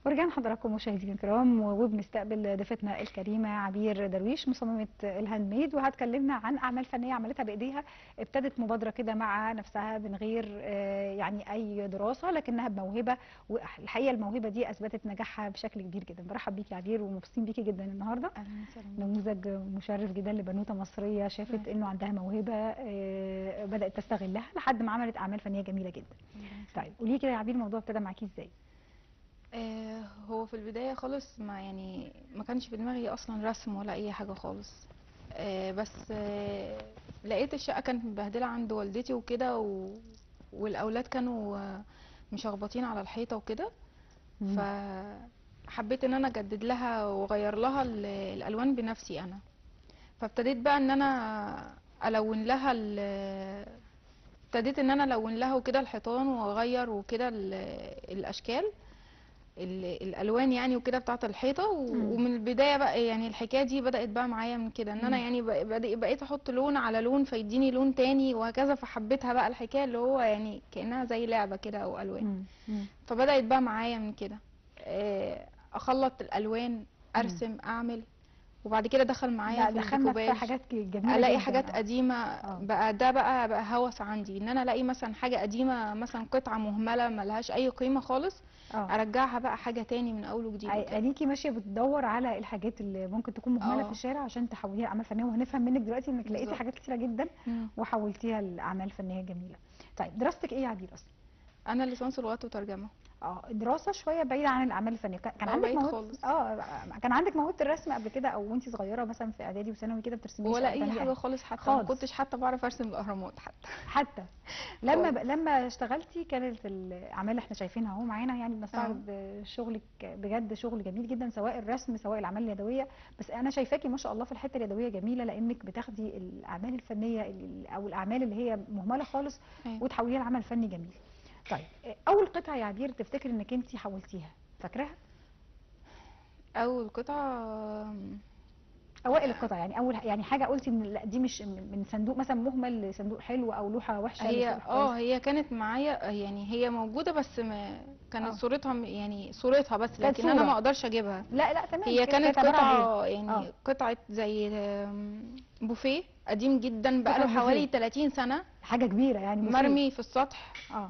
ورجعنا حضراتكم مشاهدينا الكرام وبنستقبل ضيفتنا الكريمه عبير درويش مصممه الهاند ميد وهتكلمنا عن اعمال فنيه عملتها بايديها ابتدت مبادره كده مع نفسها من غير آه، يعني اي دراسه لكنها بموهبه والحقيقه الموهبه دي اثبتت نجاحها بشكل كبير جدا برحب بيكي يا عبير ومبسوطين بيكي جدا النهارده اهلا وسهلا نموذج مشرف جدا لبنوته مصريه شافت انه عندها موهبه آه، بدات تستغلها لحد ما عملت اعمال فنيه جميله جدا طيب قولي لي كده يا عبير الموضوع ابتدى معاكي ازاي آه هو في البداية خالص ما يعني ما كانش في دماغي أصلا رسم ولا أي حاجة خالص آه بس آه لقيت الشقة كانت مبهدلة عند والدتي وكده و... والأولاد كانوا آه، مشخبطين على الحيطة وكده مم. فحبيت ان انا اجدد لها واغير لها ال- الالوان بنفسي انا فابتديت بقى ان انا الون لها ال- ابتديت ان انا الون لها وكده الحيطان واغير وكده ال- الاشكال ال- الالوان يعني وكده بتاعه الحيطه و- مم. ومن البدايه بقى يعني الحكايه دي بدات بقى معايا من كده ان انا مم. يعني بق- بدأ- بقيت احط لون على لون فيديني لون تاني وهكذا فحبيتها بقى الحكايه اللي هو يعني كانها زي لعبه كده او الوان مم. مم. فبدأت بقى معايا من كده آه، اخلط الالوان ارسم اعمل وبعد كده دخل معايا لا في دخلنا في الديكوباج حاجات جميله الاقي جداً. حاجات آه. قديمه آه. بقى ده بقى بقى هوس عندي ان انا الاقي مثلا حاجه قديمه مثلا قطعه مهمله ملهاش اي قيمه خالص اه ارجعها بقى حاجه تاني من اول وجديد وكده. اديكي ماشيه بتدور على الحاجات اللي ممكن تكون مهمله آه. في الشارع عشان تحوليها لاعمال فنيه وهنفهم منك دلوقتي انك لقيتي بالظبط. حاجات كتيره جدا مم. وحولتيها لاعمال فنيه جميله طيب دراستك ايه يا عبير اصلا انا لسانس لغات وترجمه اه دراسه شويه بعيده عن الاعمال الفنيه كان كان آه، عندك بعيد موهبه خالص. اه كان عندك موهبه الرسم قبل كده او وانت صغيره مثلا في اعدادي وثانوي كده بترسمي ولا شقة اي تعملي حاجه خالص حتى خالص. ما كنتش حتى بعرف ارسم الاهرامات حتى حتى لما ب... خالص. لما اشتغلتي كانت الاعمال اللي احنا شايفينها اهو معانا يعني بنستعرض شغلك بجد شغل جميل جدا سواء الرسم سواء الاعمال اليدويه بس انا شايفاكي ما شاء الله في الحته اليدويه جميله لانك بتاخدي الاعمال الفنيه ال- او الاعمال اللي هي مهمله خالص أيوة. وتحوليها لعمل فني جميل طيب اول قطعه يا عبير تفتكر انك انت حولتيها فاكراها اول قطعه اوائل القطع يعني اول يعني حاجه قلتي ان لا دي مش من من صندوق مثلا مهمل لصندوق حلو او لوحه وحشه هي لصندوق اه كويس. هي كانت معايا يعني هي موجوده بس ما كانت آه. صورتها م- يعني صورتها بس كانت لكن انا صورة. ما اقدرش اجيبها لا لا تمام هي كانت عبارة عن إيه؟ قطعه يعني آه. قطعه زي آم، بوفيه قديم جدا بقاله قطعة حوالي بوفيه. 30 سنه حاجه كبيره يعني مفيد. مرمي في السطح اه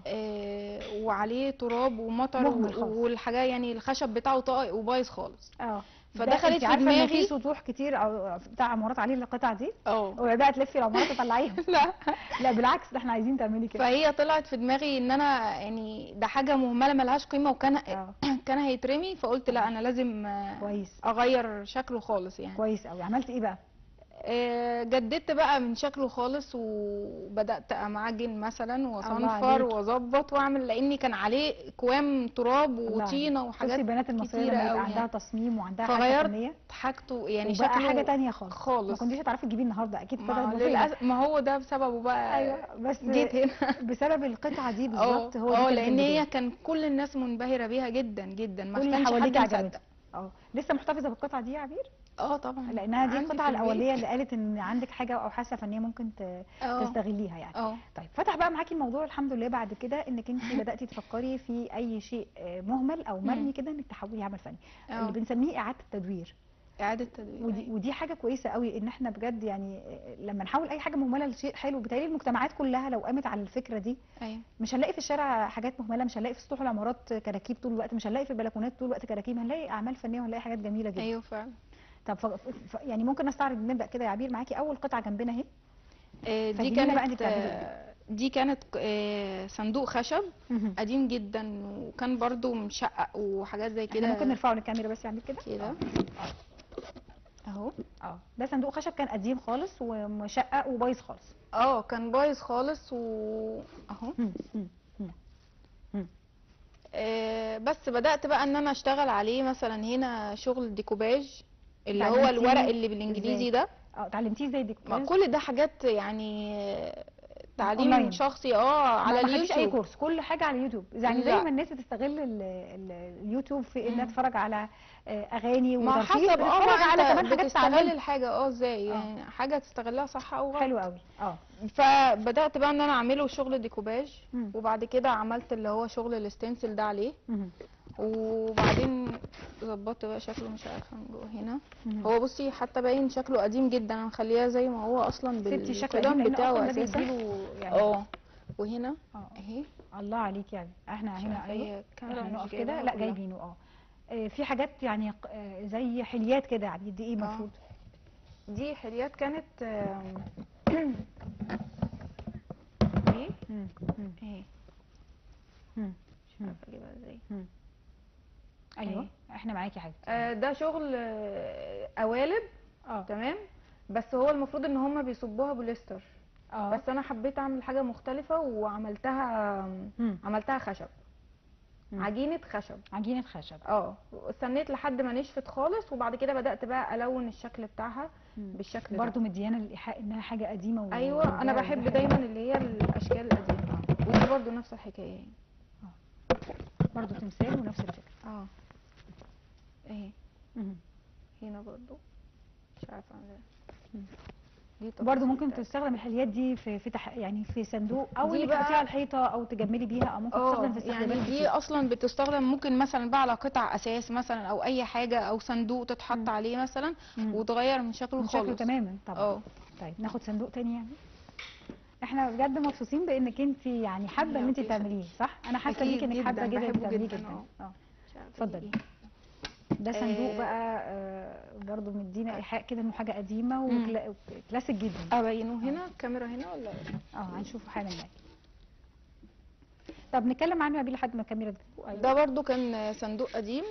آه، وعليه تراب ومطر مهمل و- خالص. والحاجه يعني الخشب بتاعه طائق وبايظ خالص اه فدخلت ده انت في عارفه ان في دماغي سطوح كتير او بتاع عمارات عليه القطع دي اه وبقى تلفي العمارات تطلعيهم لا لا بالعكس ده احنا عايزين تعملي كده فهي طلعت في دماغي ان انا يعني ده حاجه مهمله ملهاش قيمه وكان اه كان هيترمي فقلت لا انا لازم آه، كويس اغير شكله خالص يعني كويس قوي عملت ايه بقى آه، جددت بقى من شكله خالص وبدات امعجن مثلا الله واصنفر عليك. واظبط واعمل لاني كان عليه كوام تراب الله وطينه شفتي وحاجات البنات المصريه كتيرة لما يبقى قوي عندها يعني. تصميم وعندها حاجه فغيرت فنيه حاجته يعني وبقى شكله حاجه تانية خالص ما خالص كنتيش هتعرفي تجيبيه النهارده اكيد ما, فضل مفيد. للأسف ما هو ده بسببه بقى ايوه بس جيت هنا بسبب القطعه دي اه بالظبط هو دي اه كانت لان هي البداية. كان كل الناس منبهره بيها جدا جدا ما كل اللي كانش حواليك حد عجبته مصدق اه لسه محتفظه بالقطعه دي يا عبير اه طبعا لانها دي عندي في القطعه البيت. الاوليه اللي قالت ان عندك حاجه او حاسه فنيه ممكن ت- اه تستغليها يعني اه طيب فتح بقى معاكي الموضوع الحمد لله بعد كده انك انت بداتي تفكري في اي شيء آه، مهمل او مرمي مم. كده انك تحوليه عمل فني اه اللي بنسميه اعاده التدوير اعاده تدوير ودي, أيوة. ودي حاجه كويسه قوي ان احنا بجد يعني آه، لما نحول اي حاجه مهمله لشيء حلو بالتالي المجتمعات كلها لو قامت على الفكره دي ايوه مش هنلاقي في الشارع حاجات مهمله مش هنلاقي في سطوح العمارات كراكيب طول الوقت مش هنلاقي في البلكونات طول الوقت كراكيب هنلاقي اعمال فنيه وهنلاقي حاجات جميله جدا ايوه فعلا طب ف... ف... يعني ممكن نستعرض نبدا كده يا عبير معاكي اول قطعه جنبنا اهي آه، دي فهمينا بقى انت كانت بتعملي ايه آه، دي كانت آه، صندوق خشب قديم جدا وكان برضو مشقق وحاجات زي كده كده ممكن نرفعه للكاميرا بس يا عبير كده كده اهو اه ده صندوق خشب كان قديم خالص ومشقق وبايظ خالص اه كان بايظ خالص و اهو مم. مم. مم. آه، بس بدأت بقى ان انا اشتغل عليه مثلا هنا شغل ديكوباج اللي هو اتعلمتيه الورق اللي بالانجليزي ازاي؟ ده اه اتعلمتيه ازاي دي ما كل ده حاجات يعني آه، تعليم أونلاين. شخصي اه على ما خدتيش اي اليوتيوب كورس كل حاجه على اليوتيوب يعني زي لا. ما الناس بتستغل ال ال اليوتيوب في انها مم. تتفرج على آه، اغاني ما وترفيه حسب اه بتتفرج ما على كمان انت حاجات بتستغل تعليم الحاجه اه ازاي آه. يعني حاجه تستغلها صح او غلط حلو قوي اه فبدات بقى ان انا اعمله شغل ديكوباج مم. وبعد كده عملت اللي هو شغل الستنسل ده عليه مم. وبعدين ظبطت بقى شكله مش عارفه من جوه هنا مم. هو بصي حتى باين شكله قديم جدا انا مخليها زي ما هو اصلا ستي شكل بالقدم قديم لان بتاعه اصلا ده اساسا بيديله يعني اه وهنا اه اهي الله عليك يعني احنا مش هنا عارفة ايوه هي الكاميرا احنا مش نقف جايباها كده لا كلها. جايبينه اه آه، في حاجات يعني ق- آه، زي حليات كده يعني دي ايه آه. المفروض دي حليات كانت آم، اهي مم. مم. اهي مم. مش عارفه اجيبها ازاي ايوه أهي. احنا معاكي يا حبيبتي آه، ده شغل آه، قوالب اه تمام بس هو المفروض ان هما بيصبوها بوليستر اه بس انا حبيت اعمل حاجه مختلفه وعملتها مم. عملتها خشب مم. عجينه خشب عجينه خشب اه استنيت لحد ما نشفت خالص وبعد كده بدات بقى الون الشكل بتاعها مم. بالشكل ده برضو مديانا الايحاء انها حاجه قديمه و- ايوه انا وده- بحب وده دايما حلو. اللي هي الاشكال القديمه ودي برضو نفس الحكايه يعني برضو تمثال ونفس الفكره اه اهي مم. هنا برضو مش عارفه عامله مم. دي برضو التفاصيل ممكن بتاعتها. تستخدم الحليات دي في في تح... يعني في صندوق او دي انك تحطيها بقى- على الحيطه او تجملي بيها او ممكن تستخدم اه في استخدامات يعني دي كتير. اصلا بتستخدم ممكن مثلا بقى على قطع اساس مثلا او اي حاجه او صندوق مم. تتحط عليه مثلا مم. وتغير من شكله من شكله خالص تماما طبعا اه طيب ناخد صندوق تاني يعني احنا بجد مبسوطين بانك انت يعني حابه ان انت أوكي. تعمليه صح انا حاسه أكيد بيكي انك حابه جداً، جدا بحبه تعمليه جداً، جدا اه. اه مش عارفة اتفضلي. دي إيه. ده صندوق آه. بقى آه برضو مدينا ايحاء كده انه حاجه قديمه مم. وكلا- وكلاسيك جدا ابينه هنا الكاميرا هنا ولا اه هنشوفه حالا معاكي طب نتكلم عنه يا بيه لحد ما الكاميرا تجيبه ايوه ده برضو كان صندوق قديم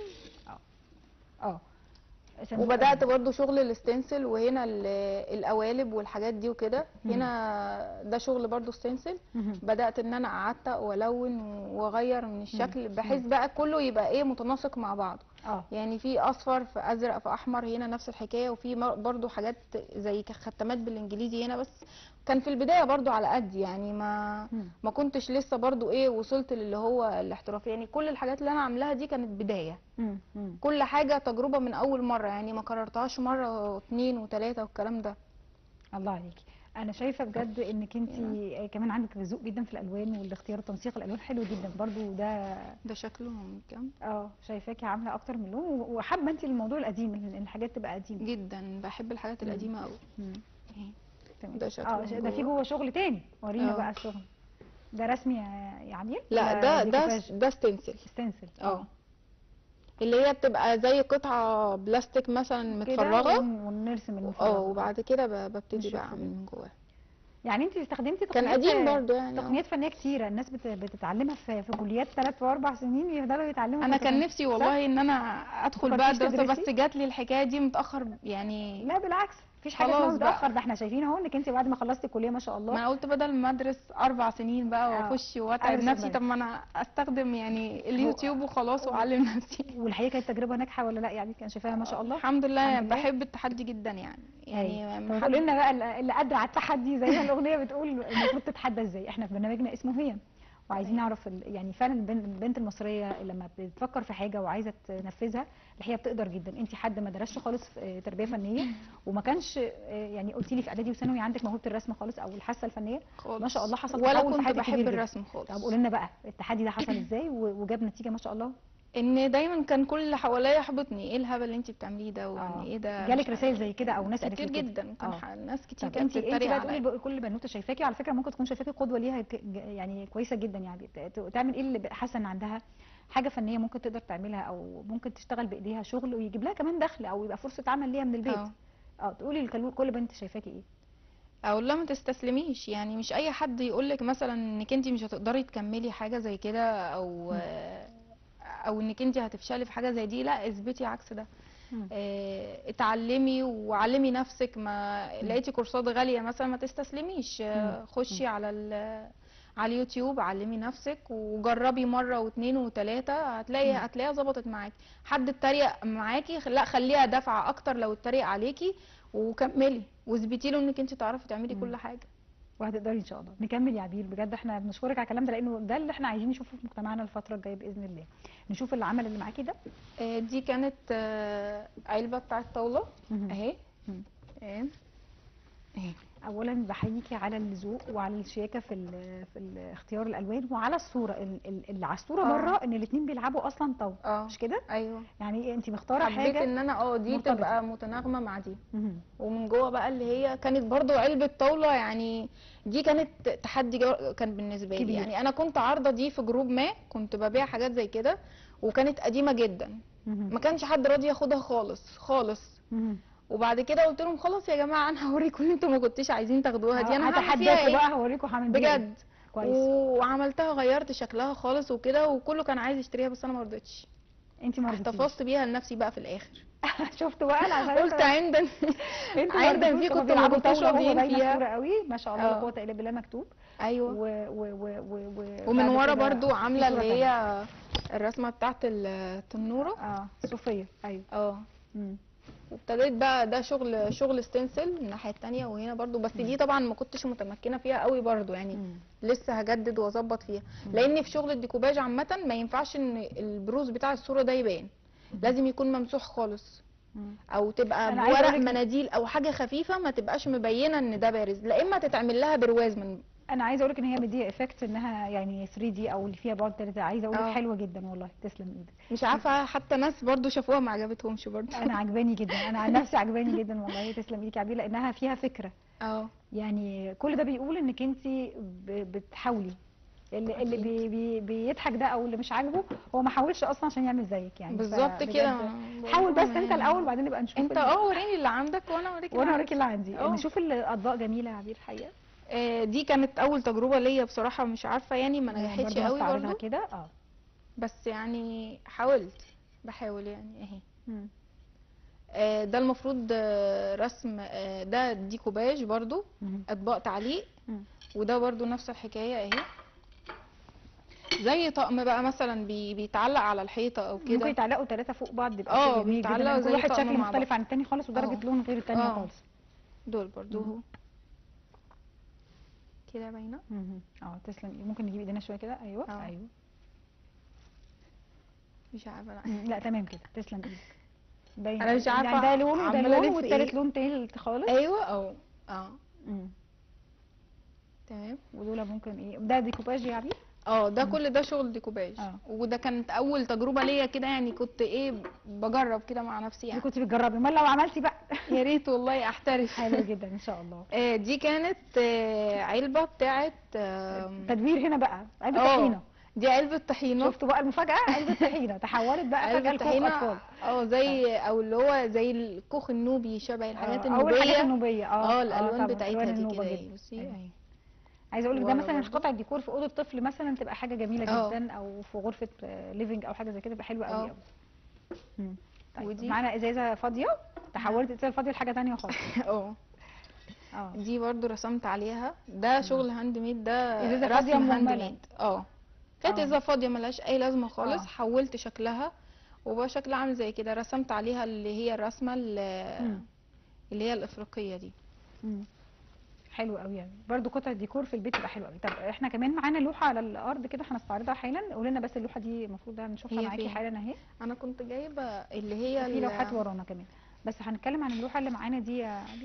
اه صندوق وبدات قديم. برضو شغل الستنسل وهنا ال- القوالب والحاجات دي وكده مم. هنا ده شغل برضو ستنسل مهم. بدات ان انا قعدت والون واغير من الشكل بحيث بقى كله يبقى ايه متناسق مع بعض اه يعني في اصفر في ازرق في احمر هنا نفس الحكايه وفي مر- برضو حاجات زي ختمات بالانجليزي هنا بس كان في البدايه برضو على قد يعني ما مم. ما كنتش لسه برضو ايه وصلت للي هو الاحتراف يعني كل الحاجات اللي انا عاملاها دي كانت بدايه مم. مم. كل حاجه تجربه من اول مره يعني ما كررتهاش مره واثنين وثلاثه والكلام ده الله عليكي انا شايفه بجد انك انت كمان عندك ذوق جدا في الالوان والاختيار وتنسيق الالوان حلو جدا برضو ده ده شكله من كام اه شايفاكي عامله اكتر من لون و- وحابه انت الموضوع القديم ان الحاجات تبقى قديمه جدا بحب الحاجات مم. القديمه قوي مم. تمام ده شكله اه من ده في جوه. جوه شغل تاني ورينا اه. بقى الشغل ده رسمي يا يا عمير لا ولا ده ده ديكوباج؟ ده ستنسل ستنسل اه اللي هي بتبقى زي قطعه بلاستيك مثلا كده متفرغه ون- ونرسم اه المفرغ وبعد كده ب- ببتدي نشوف بقى اعمل ال- من جواه يعني انت استخدمتي كان تقنيات قديم برضو يعني آه. تقنيات فنيه كتيره الناس بت- بتتعلمها في في كليات ثلاث واربع سنين يفضلوا يتعلموا انا في كان تقنيات. نفسي والله ان انا ادخل بقى فكرتيش الدراسه تدرسي؟ بس جات لي الحكايه دي متاخر يعني لا بالعكس مفيش حاجه خلاص اسمها بقى. متاخر ده احنا شايفين اهو انك انت بعد ما خلصتي الكليه ما شاء ما الله انا قلت بدل ما ادرس اربع سنين بقى اه. واخش واتعب أدرس نفسي أونلاين. طب ما انا استخدم يعني اليوتيوب وخلاص واعلم نفسي والحقيقه كانت تجربه ناجحه ولا لا يعني كان شايفاها ما شاء الله الحمد لله الحمد لله. بحب التحدي جدا يعني يعني يعني ما قولي حد- لنا بقى اللي- اللي قادره على التحدي زي ما الاغنيه بتقول المفروض تتحدى ازاي احنا في برنامجنا اسمه هي وعايزين نعرف ال- يعني فعلا البنت البنت المصريه لما بتفكر في حاجه وعايزه تنفذها الحقيقه بتقدر جدا انت حد ما درسش خالص في تربيه فنيه وما كانش يعني قلتي لي في اعدادي وثانوي عندك موهبه الرسم خالص او الحاسه الفنيه خالص ما شاء الله حصل ولا تحول في كنت حياتك بحب كبير جدا. الرسم خالص طب قولي لنا بقى التحدي ده حصل ازاي و- وجاب نتيجه ما شاء الله ان دايما كان كل اللي حواليا يحبطني ايه الهبل اللي انت بتعمليه ده اه. وان ايه ده جالك مش عارفة رسائل زي كده او ناس قالت كتير لك كده؟ جدا كان اه. ح- ناس كتير طب كانت انت انت بتتريق بقى عليا تقولي كل بنوته شايفاكي على فكره ممكن تكون شايفاكي قدوه ليها ك- ج- يعني كويسه جدا يعني ت- ت- تعمل ايه اللي حاسه ان عندها حاجه فنيه ممكن تقدر تعملها او ممكن تشتغل بايديها شغل ويجيب لها كمان دخل او يبقى فرصه عمل ليها من البيت اه. اه تقولي لكل كل بنت شايفاكي ايه اقول لها ما تستسلميش يعني مش اي حد يقولك مثلا انك انت مش هتقدري تكملي حاجه زي كده او او انك انت هتفشلي في حاجه زي دي لا اثبتي عكس ده مم. اه، اتعلمي وعلمي نفسك ما لقيتي كورسات غاليه مثلا ما تستسلميش اه، مم. خشي على ال على اليوتيوب علمي نفسك وجربي مره واثنين وثلاثه هتلاقي مم. هتلاقيها ظبطت معاكي حد اتريق معاكي لا خليها دافعه اكتر لو اتريق عليكي وكملي واثبتي له انك انت تعرفي تعملي مم. كل حاجه وهتقدري ان شاء الله نكمل يا عبير بجد احنا بنشكرك على الكلام ده لانه ده اللي احنا عايزين نشوفه في مجتمعنا الفتره الجايه باذن الله نشوف العمل اللي معاكي ده آه، دي كانت آه، علبه بتاعت طاوله مهم. اهي مم. اهي اهي اولا بحييكي على الذوق وعلى الشياكه في ال- في ال- اختيار الالوان وعلى الصوره ال- ال- اللي على الصوره آه. بره ان الاثنين بيلعبوا اصلا طاوله اه مش كده ايوه يعني انت مختاره حبيت حاجه ان انا اه دي مرتبطة. تبقى متناغمه مع دي مهم. ومن جوه بقى اللي هي كانت برضو علبة طاولة يعني دي كانت تحدي جو- كان بالنسبة لي كبير. يعني أنا كنت عارضة دي في جروب ما كنت ببيع حاجات زي كده وكانت قديمة جدا مهم. ما كانش حد راضي ياخدها خالص خالص مهم. وبعد كده قلت لهم خلاص يا جماعة أنا هوريكم اللي انتوا ما كنتوش عايزين تاخدوها دي أنا هعمل فيها هتحداكوا ايه بقى هوريكم هعمل بيها إيه. بجد كويس وعملتها غيرت شكلها خالص وكده وكله كان عايز يشتريها بس أنا ما رضيتش انت ما رضيتيش. احتفظت بيها لنفسي بقى في الآخر شفتوا بقى انا عشان قلت عند انتوا عندنا في كنت بيلعبوا ما كنتوش طاوله هو راضيين باين فيها. الصوره قوي ما شاء الله لا اه. قوه الا بالله مكتوب أيوه و و و و و ومن بعد ورا كده برضو في عامله صورة اللي تانية. هي الرسمه بتاعت التنوره اه صوفيا ايوه اه مم. وابتديت بقى ده شغل شغل ستنسل من الناحيه التانية وهنا برضو بس دي طبعا ما كنتش متمكنه فيها قوي برضو يعني مم. لسه هجدد واظبط فيها مم. لان في شغل الديكوباج عامه ما ينفعش ان البروز بتاع الصوره ده يبان لازم يكون ممسوح خالص مم. او تبقى أنا عايزة بورق أقولك- مناديل او حاجه خفيفه ما تبقاش مبينه ان ده بارز لا اما تتعمل لها برواز من انا عايزه اقول لك ان هي مديه افكت انها يعني 3 دي او اللي فيها بعد 3 عايزه اقول لك اه. حلوه جدا والله تسلم ايدك مش عارفه حتى ناس برضو شافوها ما عجبتهمش برضو انا عجباني جدا انا عن نفسي عجباني جدا والله تسلم ايدك يا عبير لانها فيها فكره اه يعني كل ده بيقول انك انت بتحاولي اللي اللي بي بي بيضحك ده او اللي مش عاجبه هو ما حاولش اصلا عشان يعمل زيك يعني بالظبط فبجد كده حاول بس بقولهم انت يعني. الاول وبعدين نبقى نشوف انت ال- اه وريني اللي عندك وانا اوريك وانا اللي اوريك اللي عندي اه. نشوف الاطباق جميله يا عبير الحقيقه آه، دي كانت اول تجربه ليا بصراحه مش عارفه يعني ما نجحتش برضه قوي هستعرضها برضو كده اه بس يعني حاولت بحاول يعني اهي مم. آه، ده المفروض آه، رسم آه، ده ديكوباج برضو مم. اطباق تعليق مم. وده برضو نفس الحكايه اهي زي طقم بقى مثلا بي بيتعلق على الحيطه او ممكن كده يتعلقوا ثلاثه فوق بعض يبقى اه، شيء جميل جدا بيتعلقوا لأن كل زي واحد طقم شكل مع مختلف بعض. عن التاني خالص ودرجه اه. لون غير التانيه اه. خالص دول برضو مم. اهو كده باينه مم. اه تسلم ممكن نجيب ايدينا شويه كده ايوه اه. ايوه مش عارفه لا مم. لا تمام كده تسلم ايدك باين أنا مش يعني عارفة ده لون وده عمالة لون ألف والتالت إيه. لون تالت خالص ايوه او اه مم. تمام ودول ممكن ايه ده ديكوباج يا عبير اه ده كل ده شغل ديكوباج اه. وده كانت اول تجربه ليا كده يعني كنت ايه بجرب كده مع نفسي دي يعني كنت بتجربي امال لو عملتي بقى يا ريت والله احترف حلو جدا ان شاء الله آه، دي كانت آه، علبه بتاعت آم، تدوير هنا بقى علبه اه، طحينه دي علبه طحينه شفتوا بقى المفاجاه علبه طحينه تحولت بقى فجاه علبه لكوخ طحينه اطفال اه زي او اللي هو زي الكوخ النوبي شبه الحاجات آه، اول حاجات النوبيه النوبيه اه اه الالوان طبعاً، بتاعتها ألوان دي النوبة كده جدا. اهي بصي أيوة. اهي عايزه اقول لك ده ورا مثلا برضو. قطع ديكور في اوضه طفل مثلا تبقى حاجه جميله اه. جدا او في غرفه ليفنج او حاجه زي كده تبقى حلوه قوي اه. قوي مم. طيب ودي؟ معانا ازازه فاضيه تحولت ازازه فاضيه لحاجه ثانيه خالص اه اه دي برضو رسمت عليها ده شغل هاند ميد ده إزازة فاضية رسم هاند مهملة. ميد اه كانت اه. ازازه فاضيه ملهاش اي لازمه خالص اه. حولت شكلها وبقى شكلها عامل زي كده رسمت عليها اللي هي الرسمه مم. اللي, اللي هي الافريقيه دي مم. حلو قوي يعني برضو قطع الديكور في البيت تبقى حلوه قوي طب احنا كمان معانا لوحه على الارض كده هنستعرضها حالا قول لنا بس اللوحه دي المفروض نشوفها هي معاكي فين؟ حالا اهي انا كنت جايبه اللي هي في ال- لوحات ورانا كمان بس هنتكلم عن اللوحه اللي معانا دي يا علي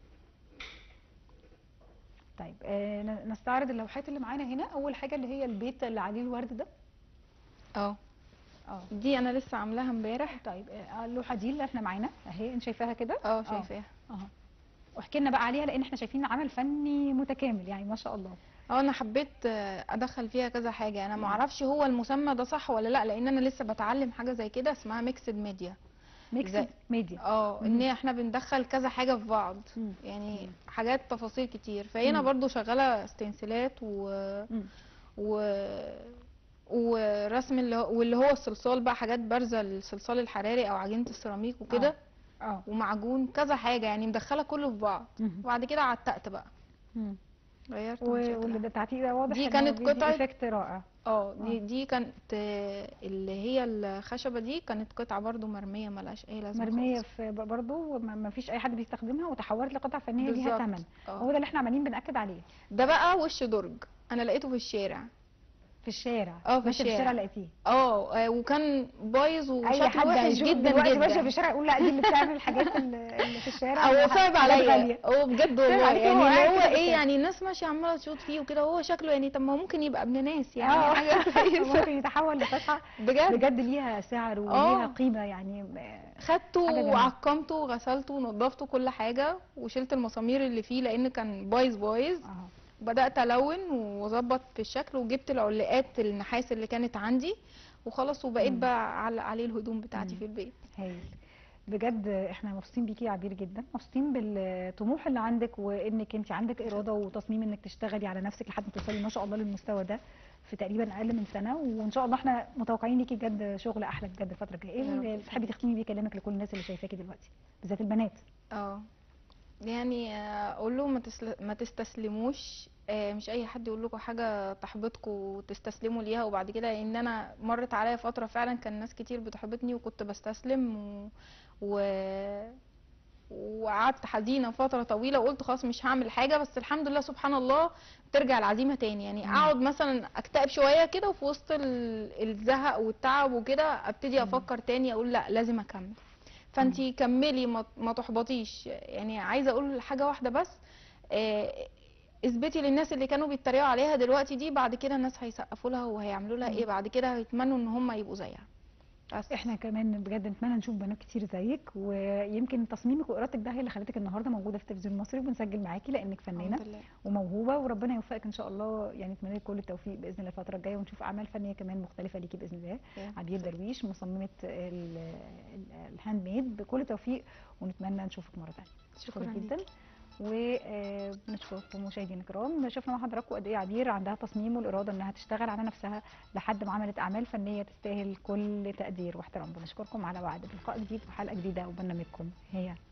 طيب آه ن- نستعرض اللوحات اللي معانا هنا اول حاجه اللي هي البيت اللي عليه الورد ده اه اه دي انا لسه عاملاها امبارح طيب آه اللوحه دي اللي احنا معانا اهي انت شايفاها كده اه شايفاها اه واحكي لنا بقى عليها لان احنا شايفين عمل فني متكامل يعني ما شاء الله اه انا حبيت آه، ادخل فيها كذا حاجه انا مم. ما اعرفش هو المسمى ده صح ولا لا لان انا لسه بتعلم حاجه زي كده اسمها ميكسد ميديا ميكس زي- ميديا اه مم. ان احنا بندخل كذا حاجه في بعض مم. يعني مم. حاجات تفاصيل كتير فهنا مم. برضو شغاله ستنسلات و مم. و ورسم اللي هو واللي هو الصلصال بقى حاجات بارزه الصلصال الحراري او عجينه السيراميك وكده اه ومعجون كذا حاجه يعني مدخله كله في بعض مم. وبعد كده عتقت بقى مم. غيرت من و- شكلها. واللي بالتعتيق ده واضح دي إن هو كانت بيدي قطعة افكت رائع اه دي آه. دي كانت آه، اللي هي الخشبه دي كانت قطعه برضو مرميه ملهاش اي لازمه مرميه خالص. في ب- برضو ما ما فيش اي حد بيستخدمها وتحولت لقطع فنيه ليها بالظبط. ثمن اه. هو ده اللي احنا عمالين بناكد عليه ده بقى وش درج انا لقيته في الشارع في الشارع اه، في ماشية في الشارع الشارع. لقيتيه اه آه، وكان بايظ اي وشكله حد وحش هيشوف جدا دلوقتي ماشيه في جدا الشارع يقول لا دي اللي بتعمل الحاجات اللي اللي في الشارع هو حاجات صعب عليا غالية. هو بجد صعب والله عليك، يعني هو اللي قاعد هو كده في ايه الشارع. يعني الناس ماشيه عماله تشوط فيه وكده هو شكله يعني طب ما هو ممكن يبقى ابن ناس يعني اه حاجه كويسه ممكن يتحول لفسحه بجد بجد ليها سعر وليها اه. قيمه يعني خدته حاجة جميلة. وعقمته وغسلته ونضفته كل حاجه وشلت المسامير اللي فيه لان كان بايظ بايظ اه بدات الون واظبط في الشكل وجبت العلاقات النحاس اللي كانت عندي وخلاص وبقيت مم. بقى اعلق عليه الهدوم بتاعتي مم. في البيت هايل بجد احنا مبسوطين بيكي يا عبير جدا مبسوطين بالطموح اللي عندك وانك انت عندك اراده وتصميم انك تشتغلي على نفسك لحد ما توصلي ما شاء الله للمستوى ده في تقريبا اقل من سنه وان شاء الله احنا متوقعين ليكي بجد شغل احلى بجد الفتره الجايه ايه يا رب اللي تحبي تختمي بيه كلامك لكل الناس اللي شايفاكي دلوقتي بالذات البنات اه يعني آه، اقول له ما, تسل... ما تستسلموش آه، مش اي حد يقول لكم حاجه تحبطكم وتستسلموا ليها وبعد كده ان انا مرت عليا فتره فعلا كان ناس كتير بتحبطني وكنت بستسلم و... و... وقعدت حزينه فتره طويله وقلت خلاص مش هعمل حاجه بس الحمد لله سبحان الله ترجع العزيمه تاني يعني مم. اقعد مثلا اكتئب شويه كده وفي وسط ال- الزهق والتعب وكده ابتدي مم. افكر تاني اقول لا لازم اكمل فانتي كملي ما ما تحبطيش يعني عايزه اقول حاجه واحده بس آه، اثبتي للناس اللي كانوا بيتريقوا عليها دلوقتي دي بعد كده الناس هيسقفوا لها وهيعملوا لها مم. ايه بعد كده هيتمنوا ان هم يبقوا زيها بس احنا كمان بجد نتمنى نشوف بنات كتير زيك ويمكن تصميمك وارادتك ده هي اللي خلتك النهارده موجوده في التلفزيون المصري وبنسجل معاكي لانك فنانه الحمد لله وموهوبه وربنا يوفقك ان شاء الله يعني اتمنى لك كل التوفيق باذن الله الفتره الجايه ونشوف اعمال فنيه كمان مختلفه ليكي باذن الله يا عبير درويش مصممه ال- ال- الهاند ميد بكل توفيق ونتمنى نشوفك مره ثانيه شكرا شكرا ليكي. جدا وبنشكركم مشاهدينا الكرام شفنا مع حضراتكم قد ايه عبير عندها تصميم والاراده انها تشتغل على نفسها لحد ما عملت اعمال فنيه تستاهل كل تقدير واحترام بنشكركم على وعد بلقاء جديد وحلقه جديده وبرنامجكم هي